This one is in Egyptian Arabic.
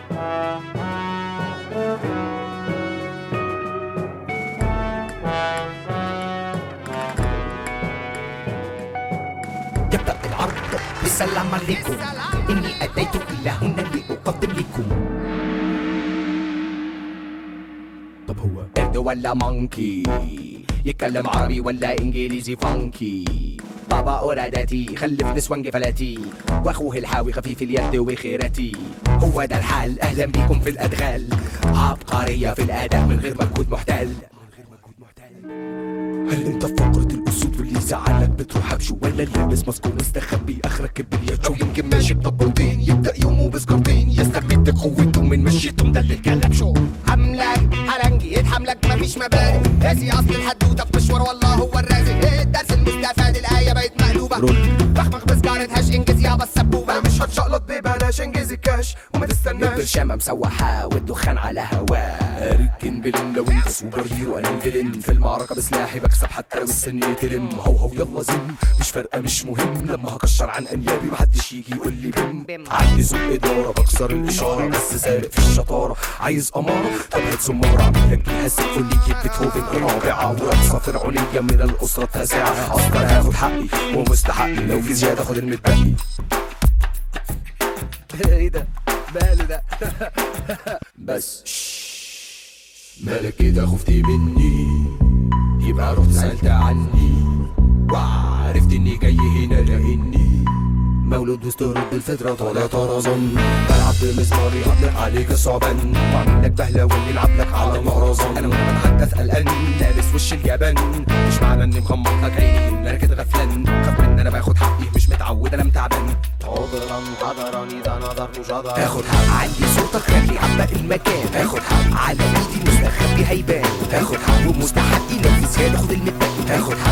يبدأ العرض بالسلام عليكم إني أتيت إلى هنا لأقدم لكم طب هو قرد ولا مونكي يتكلم عربي ولا إنجليزي فانكي بابا أورادتي خلف نسوان جفلاتي واخوه الحاوي خفيف اليد وخيرتي هو ده الحال اهلا بيكم في الادغال عبقرية في الاداء من غير مجهود محتل هل انت في فقرة الاسود واللي زعلك بتروح بشو ولا لابس ماسك ومستخبي اخرك كبريات شو يمكن ماشي بطبلتين يبدا يومه بسكرتين يستمد قوته من مشيته مدلل كلب شو حملك حلنجي يتحملك مفيش مبادئ قاسي اصل الحدوته بتشور والله هو الرازق إيه الدرس المستفاد الايه بقت مقلوبه بخبخ بسكارة هاش انجز يابا السبوبه انا مش هتشقلط ببلاش انجز الكاش وما تستناش البرشامة مسوحة والدخان على هواه اركن بلين لو انت سوبر هيرو انا الفيلن في المعركة بسلاحي بكسب حتى لو السن يتلم هو هو يلا زم مش فارقة مش مهم لما هكشر عن انيابي محدش يجي يقول لي بم عندي ذوق ادارة بكسر الاشارة بس سارق في الشطارة عايز امارة طب هات سمارة اعمل لك جهاز سيمفونية بيتهوفن الرابعة ورقصة فرعونية من الاسرة التاسعة اصلا هاخد حقي ومستحقي لو في زيادة خد المتبقي ايه ده ماله ده بس مالك كده خفتي مني يبقى رحت سألت عني وعرفت اني جاي هنا لاني مولود وسط الفطرة طالع طرزان بلعب بمسماري هطلق عليك الصعبان بعمل لك بهلة واللي يلعب لك على المهرزان انا وانا بتحدث قلقان لابس وش اليابان مش معنى اني مغمض لك عيني ان انا كده غفلان خاف من انا باخد حقي مش متعود انا متعبان عذرا حضرا اذا نظرت جدرا تاخد حق عندي صوتك خلي عبق المكان تاخد حق على ايدي مستخبي هيبان تاخد حق ومستحقي لو في زيادة خد المتبقي تاخد حق